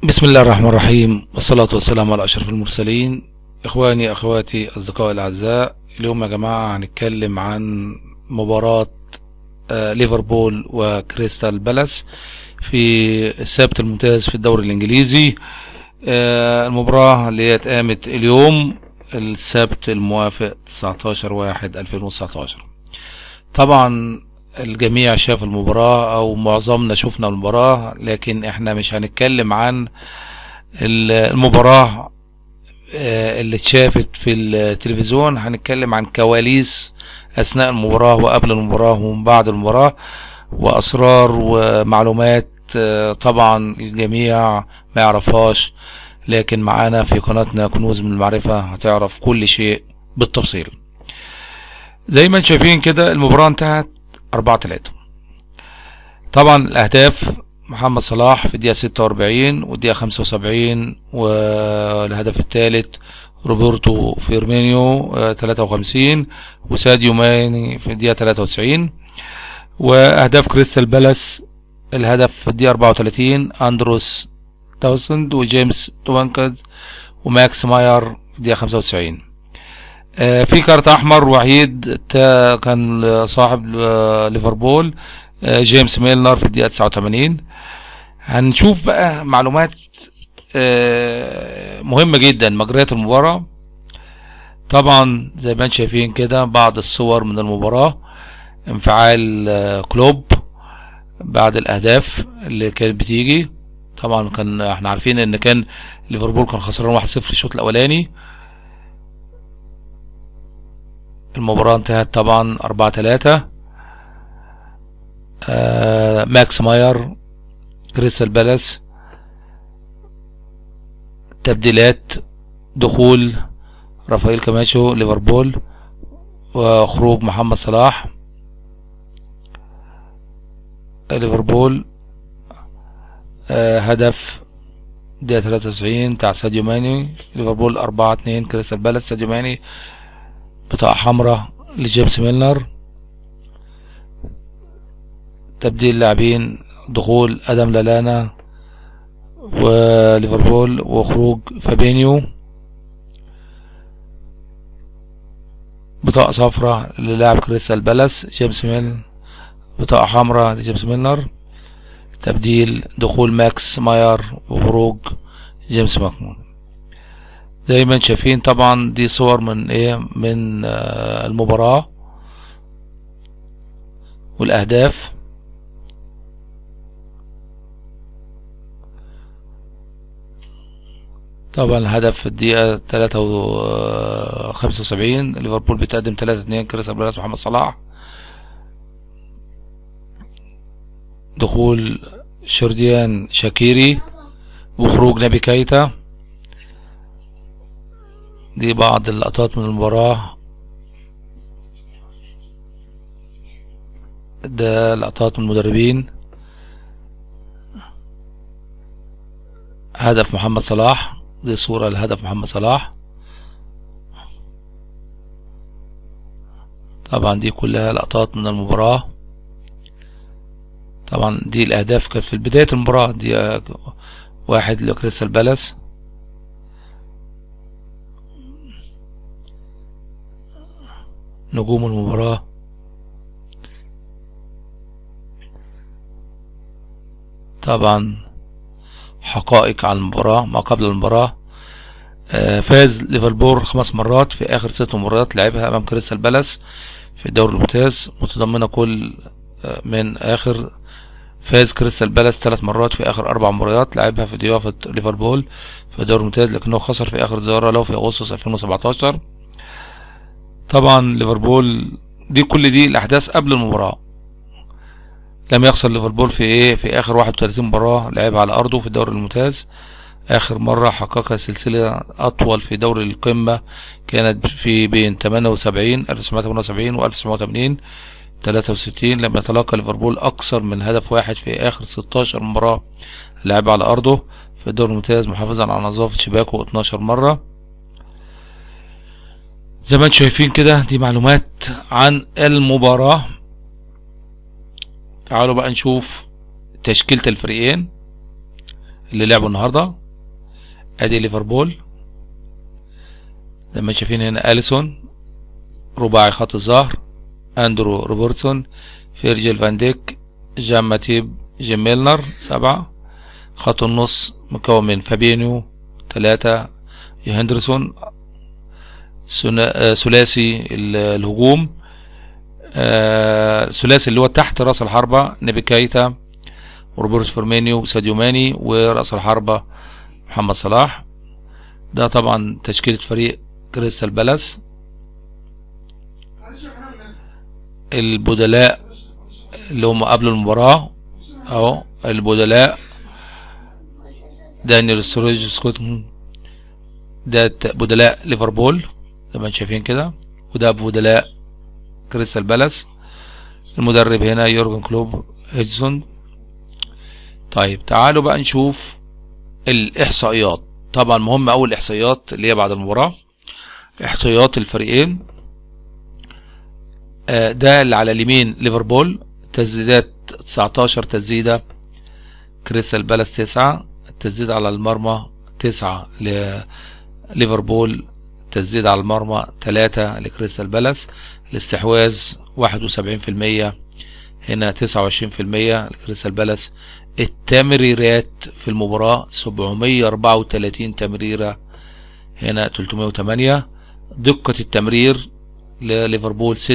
بسم الله الرحمن الرحيم والصلاة والسلام على أشرف المرسلين إخواني أخواتي أصدقائي الأعزاء اليوم يا جماعة هنتكلم عن مباراة آه، ليفربول وكريستال بالاس في السبت الممتاز في الدوري الإنجليزي آه، المباراة اللي هي اتقامت اليوم السبت الموافق 19 واحد 2019 طبعا الجميع شاف المباراة او معظمنا شفنا المباراة لكن احنا مش هنتكلم عن المباراة آه، اللي اتشافت في التلفزيون هنتكلم عن كواليس اثناء المباراة وقبل المباراة ومن بعد المباراة واسرار ومعلومات آه، طبعا الجميع ما يعرفهاش لكن معانا في قناتنا كنوز من المعرفة هتعرف كل شيء بالتفصيل زي ما انتم شايفين كده المباراة انتهت 4 3 طبعا الاهداف محمد صلاح في الدقيقة 46 والدقيقة 75 والهدف الثالث روبرتو فيرمينيو آه، 53 وساديو ماني في الدقيقة 93 واهداف كريستال بالاس الهدف في الدقيقة 34 اندروس تاوسند وجيمس توانكز وماكس ماير في الدقيقة 95 آه، في كارت احمر وحيد تا- كان صاحب آه، ليفربول آه، جيمس ميلنر في الدقيقة 89 هنشوف بقى معلومات آه، مهمة جدا مجريات المباراة طبعا زي ما انتم شايفين كده بعض الصور من المباراة انفعال آه، كلوب بعد الاهداف اللي كانت بتيجي طبعا كان احنا عارفين ان كان ليفربول كان خسران 1-0 الشوط الاولاني المباراة انتهت طبعا 4-3 آه ماكس ماير كريستال بالاس تبديلات دخول رافائيل كاماشو ليفربول وخروج محمد صلاح ليفربول آه هدف دقيقة 93 بتاع ساديو ماني ليفربول 4 2 كريستال بالاس ساديو ماني بطاقة حمراء لجيمس ميلنر تبديل لاعبين دخول ادم لالانا وليفربول وخروج فابينيو بطاقة صفراء للاعب كريستال بالاس جيمس ميل بطاقة حمراء لجيمس ميلنر تبديل دخول ماكس ماير وخروج جيمس ماكمون زي ما انتم شايفين طبعا دي صور من ايه من آه، المباراة والاهداف طبعا الهدف في الدقيقة تلاتة وخمسة وسبعين ليفربول بيتقدم تلاتة اتنين كريستال بالاس محمد صلاح دخول شرديان شاكيري وخروج نبي كايتا دي بعض اللقطات من المباراة ده لقطات من المدربين هدف محمد صلاح دي صورة لهدف محمد صلاح طبعا دي كلها لقطات من المباراة طبعا دي الأهداف كانت في بداية المباراة دي آه، واحد لكريستال بالاس نجوم المباراة طبعا حقائق عن المباراة ما قبل المباراة آه، فاز ليفربول خمس مرات في آخر ست مباريات لعبها أمام كريستال بالاس في الدوري الممتاز متضمنة كل آه، من آخر فاز كريستال بالاس ثلاث مرات في آخر أربع مباريات لعبها في ضيافة ليفربول في الدوري الممتاز لكنه خسر في آخر زيارة له في أغسطس 2017 طبعا ليفربول دي كل دي الأحداث قبل المباراة لم يخسر ليفربول في ايه في اخر 31 مباراة لعبها على ارضه في الدوري الممتاز اخر مرة حققها سلسلة اطول في دوري القمة كانت في بين 78 1978 و 1980 63 لما يتلقى ليفربول اكثر من هدف واحد في اخر 16 مباراة لعبها على ارضه في الدوري الممتاز محافظا على نظافة شباكه 12 مرة زي ما انتم شايفين كده دي معلومات عن المباراة تعالوا بقى نشوف تشكيلة الفريقين اللي لعبوا النهارده ادي ليفربول زي ما شايفين هنا اليسون رباعي خط الظهر اندرو روبرتسون فيرجيل فان ديك جان ماتيب جيم ميلنر سبعة خط النص مكون من فابينيو ثلاثة هندرسون ثلاثي الهجوم ثلاثي اللي هو تحت راس الحربة نبي كايتا وروبرتو فيرمينيو وساديو ماني ورأس الحربة محمد صلاح ده طبعا تشكيلة فريق كريستال بالاس البدلاء اللي هم قبل المباراة اهو البدلاء دانيال ستوريج سكوت ده بدلاء ليفربول زي ما انتم شايفين كده وده بدلاء كريستال بالاس المدرب هنا يورجن كلوب هيدسون طيب تعالوا بقى نشوف الاحصائيات طبعا مهم اول الاحصائيات اللي هي بعد المباراه احصائيات الفريقين آه ده اللي على اليمين ليفربول تسديدات 19 تسديده كريستال بالاس 9 التسديد على المرمى 9 لليفربول تسديد على المرمى 3 لكريستال بالاس الاستحواذ 71% هنا 29% لكريستال بالاس التمريرات في المباراة 734 تمريرة هنا 308 دقة التمرير لليفربول 86%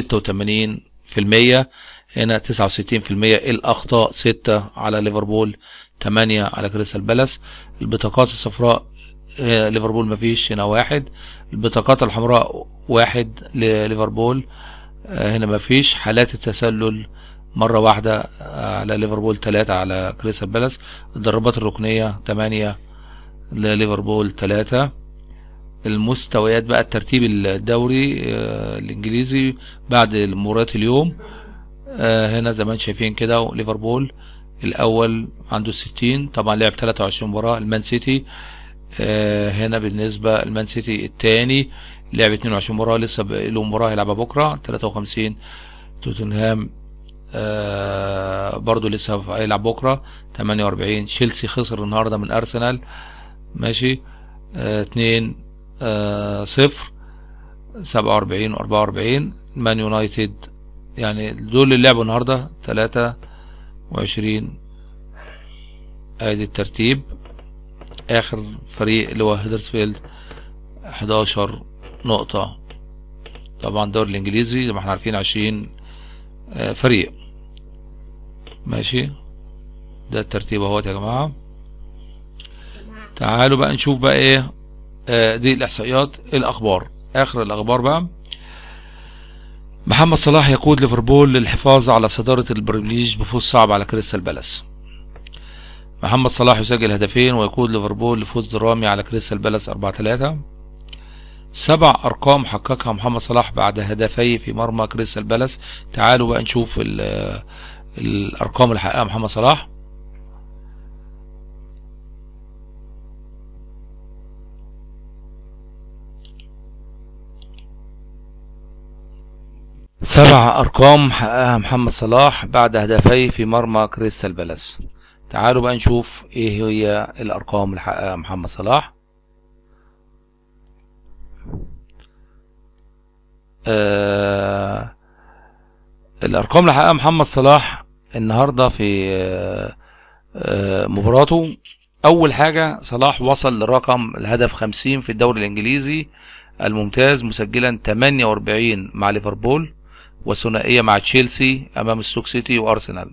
هنا 69% الأخطاء 6 على ليفربول 8 على كريستال بالاس البطاقات الصفراء ليفربول مفيش هنا واحد البطاقات الحمراء واحد لليفربول هنا مفيش حالات التسلل مرة واحدة على ليفربول ثلاثة على كريستال بالاس الضربات الركنية ثمانية لليفربول ثلاثة المستويات بقى الترتيب الدوري الانجليزي بعد مباراة اليوم هنا زي ما انتم شايفين كده ليفربول الاول عنده 60 طبعا لعب 23 مباراة المان سيتي هنا بالنسبة المان سيتي الثاني لعب 22 مباراة لسه له مباراة هيلعبها بكرة 53 توتنهام آه برضو لسه هيلعب بكرة 48 تشيلسي خسر النهاردة من ارسنال ماشي آه 2 آه صفر 47 44 مان يونايتد يعني دول اللي لعبوا النهاردة 23 ادي الترتيب اخر فريق اللي هو هيدرسفيلد 11 نقطة طبعا الدوري الانجليزي زي ما احنا عارفين 20 فريق ماشي ده الترتيب اهوت يا جماعة تعالوا بقى نشوف بقى ايه آه دي الاحصائيات الاخبار اخر الاخبار بقى محمد صلاح يقود ليفربول للحفاظ على صدارة البريمير بفوز صعب على كريستال بالاس محمد صلاح يسجل هدفين ويقود ليفربول لفوز درامي على كريستال بالاس 4 3 سبع ارقام حققها محمد صلاح بعد هدفي في مرمى كريستال بالاس تعالوا بقى نشوف الارقام اللي حققها محمد صلاح سبع ارقام حققها محمد صلاح بعد هدفي في مرمى كريستال بالاس تعالوا بقى نشوف ايه هي الارقام اللي حققها محمد صلاح آه الارقام اللي حققها محمد صلاح النهارده في آه آه مباراته اول حاجه صلاح وصل لرقم الهدف 50 في الدوري الانجليزي الممتاز مسجلا 48 مع ليفربول وثنائيه مع تشيلسي امام ستوك سيتي وارسنال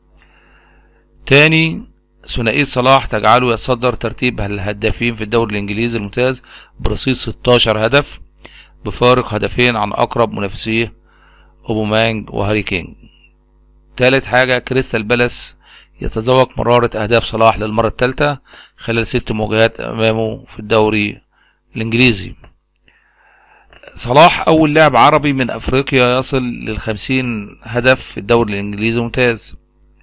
تاني ثنائية صلاح تجعله يتصدر ترتيب الهدافين في الدوري الانجليزي الممتاز برصيد 16 هدف بفارق هدفين عن اقرب منافسيه اوبومانج وهاري كين تالت حاجة كريستال بالاس يتذوق مرارة اهداف صلاح للمرة الثالثة خلال ست مواجهات امامه في الدوري الانجليزي صلاح اول لاعب عربي من افريقيا يصل للخمسين هدف في الدوري الانجليزي الممتاز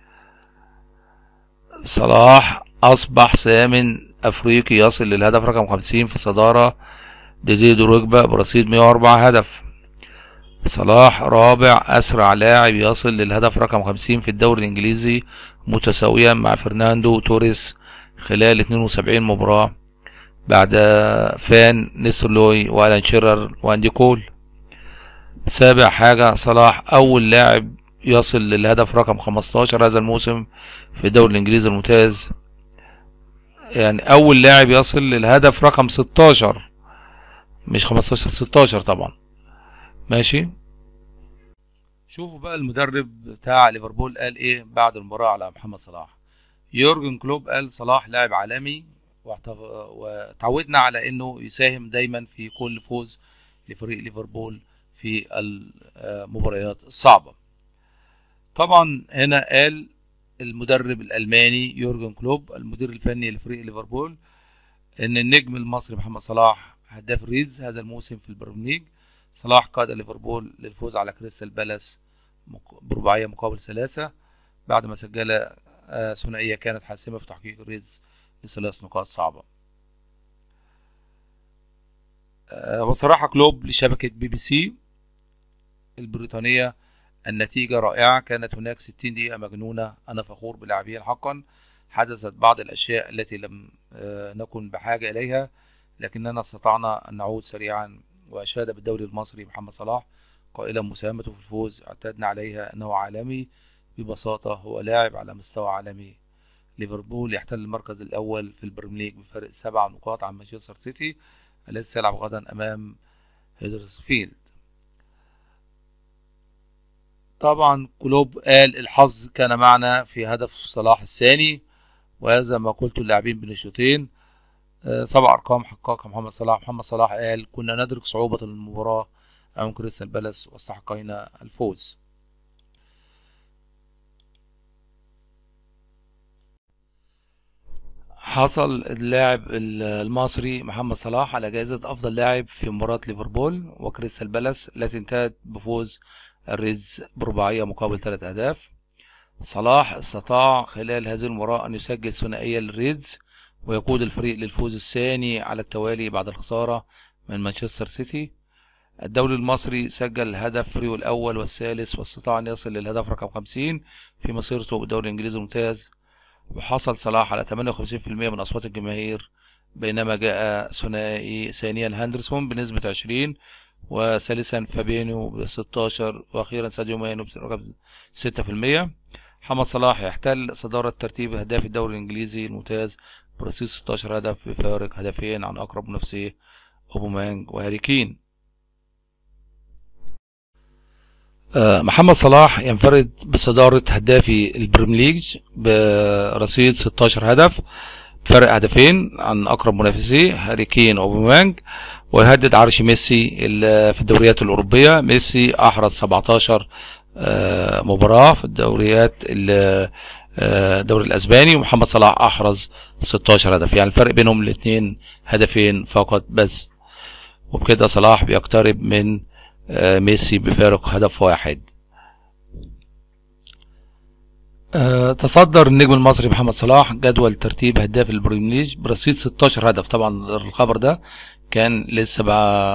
صلاح اصبح ثامن افريقي يصل للهدف رقم خمسين في صدارة ديدي دروجبا برصيد 104 هدف صلاح رابع أسرع لاعب يصل للهدف رقم 50 في الدوري الإنجليزي متساويا مع فرناندو توريس خلال 72 مباراة بعد فان نيسترلوي والان شيرر واندي كول سابع حاجة صلاح أول لاعب يصل للهدف رقم 15 هذا الموسم في الدوري الإنجليزي الممتاز يعني أول لاعب يصل للهدف رقم 16 مش 15 16 طبعا ماشي شوفوا بقى المدرب بتاع ليفربول قال ايه بعد المباراة على محمد صلاح يورجن كلوب قال صلاح لاعب عالمي وتعودنا على انه يساهم دايما في كل فوز لفريق ليفربول في المباريات الصعبة طبعا هنا قال المدرب الألماني يورجن كلوب المدير الفني لفريق ليفربول ان النجم المصري محمد صلاح هداف ريدز هذا الموسم في البريمير ليج صلاح قاد ليفربول للفوز على كريستال بالاس برباعية مقابل ثلاثة بعد ما سجل ثنائية كانت حاسمة في تحقيق الريدز لثلاث نقاط صعبة وصراحة كلوب لشبكة بي بي سي البريطانية النتيجة رائعة كانت هناك 60 دقيقة مجنونة أنا فخور بلاعبين حقا حدثت بعض الأشياء التي لم نكن بحاجة إليها لكننا استطعنا أن نعود سريعا وأشاد بالدوري المصري محمد صلاح قائلا مساهمته في الفوز اعتدنا عليها أنه عالمي ببساطة هو لاعب على مستوى عالمي ليفربول يحتل المركز الأول في البريمير ليج بفرق سبع نقاط عن مانشستر سيتي الذي سيلعب غدا أمام هيدرسفيلد طبعا كلوب قال الحظ كان معنا في هدف صلاح الثاني وهذا ما قلت اللاعبين بين الشوطين سبع أرقام حققها محمد صلاح محمد صلاح قال كنا ندرك صعوبة المباراة أمام كريستال بالاس واستحقينا الفوز حصل اللاعب المصري محمد صلاح على جائزة أفضل لاعب في مباراة ليفربول وكريستال بالاس التي انتهت بفوز الريدز برباعية مقابل ثلاث أهداف صلاح استطاع خلال هذه المباراة أن يسجل ثنائية للريدز ويقود الفريق للفوز الثاني على التوالي بعد الخسارة من مانشستر سيتي الدولي المصري سجل هدف فريقه الأول والثالث واستطاع أن يصل للهدف رقم 50 في مسيرته بالدوري الإنجليزي الممتاز وحصل صلاح على 58% من أصوات الجماهير بينما جاء ثنائي ثانيا هندرسون بنسبة 20 وثالثا فابينو ب 16 واخيرا ساديو مانو برقم 6% محمد صلاح يحتل صدارة ترتيب أهداف الدوري الإنجليزي الممتاز برصيد 16 هدف بفارق هدفين عن أقرب منافسيه أوباميانج وهاري كين محمد صلاح ينفرد بصدارة هدافي البريمير ليج برصيد 16 هدف فرق هدفين عن أقرب منافسيه هاري كين وأوباميانج ويهدد عرش ميسي في الدوريات الأوروبية ميسي أحرز 17 مباراة في الدوريات الدوري الأسباني ومحمد صلاح أحرز 16 هدف يعني الفرق بينهم الاثنين هدفين فقط بس وبكده صلاح بيقترب من ميسي بفارق هدف واحد تصدر النجم المصري محمد صلاح جدول ترتيب هداف البريمير ليج برصيد 16 هدف طبعا الخبر ده كان لسه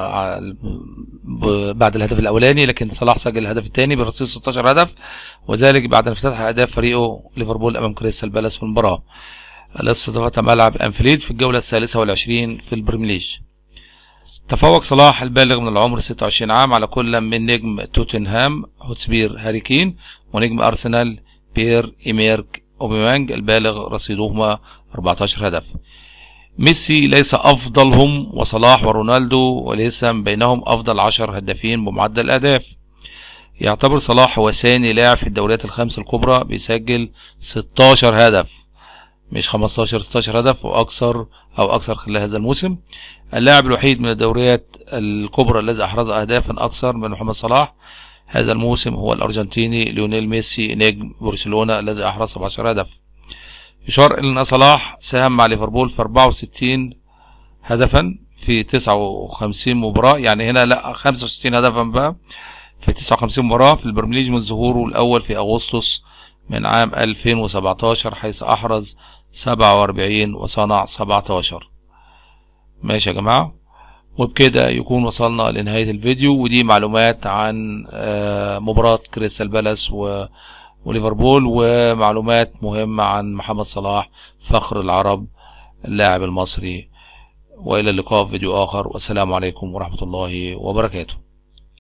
بعد الهدف الاولاني لكن صلاح سجل الهدف الثاني برصيد 16 هدف وذلك بعد افتتاح اهداف فريقه ليفربول امام كريستال بالاس في المباراه التي استضافتها ملعب انفيلد في الجوله الثالثه والعشرين في البريمير ليج تفوق صلاح البالغ من العمر 26 عام على كل من نجم توتنهام هوتسبير هاري كين ونجم ارسنال بير ايميرك اوبيمانج البالغ رصيدهما 14 هدف ميسي ليس أفضلهم وصلاح ورونالدو وليس بينهم أفضل عشر هدافين بمعدل أهداف يعتبر صلاح هو ثاني لاعب في الدوريات الخمس الكبرى بيسجل 16 هدف مش 15 16 هدف وأكثر أو أكثر خلال هذا الموسم اللاعب الوحيد من الدوريات الكبرى الذي أحرز أهدافا أكثر من محمد صلاح هذا الموسم هو الأرجنتيني ليونيل ميسي نجم برشلونة الذي أحرز 17 هدف يشار ان صلاح ساهم مع ليفربول في 64 هدفا في 59 مباراة يعني هنا لا 65 هدفا بقى في 59 مباراة في البريمير ليج من ظهوره الأول في أغسطس من عام 2017 حيث أحرز 47 وصنع 17 ماشي يا جماعة وبكده يكون وصلنا لنهاية الفيديو ودي معلومات عن مباراة كريستال بالاس و وليفربول ومعلومات مهمة عن محمد صلاح فخر العرب اللاعب المصري وإلى اللقاء في فيديو آخر والسلام عليكم ورحمة الله وبركاته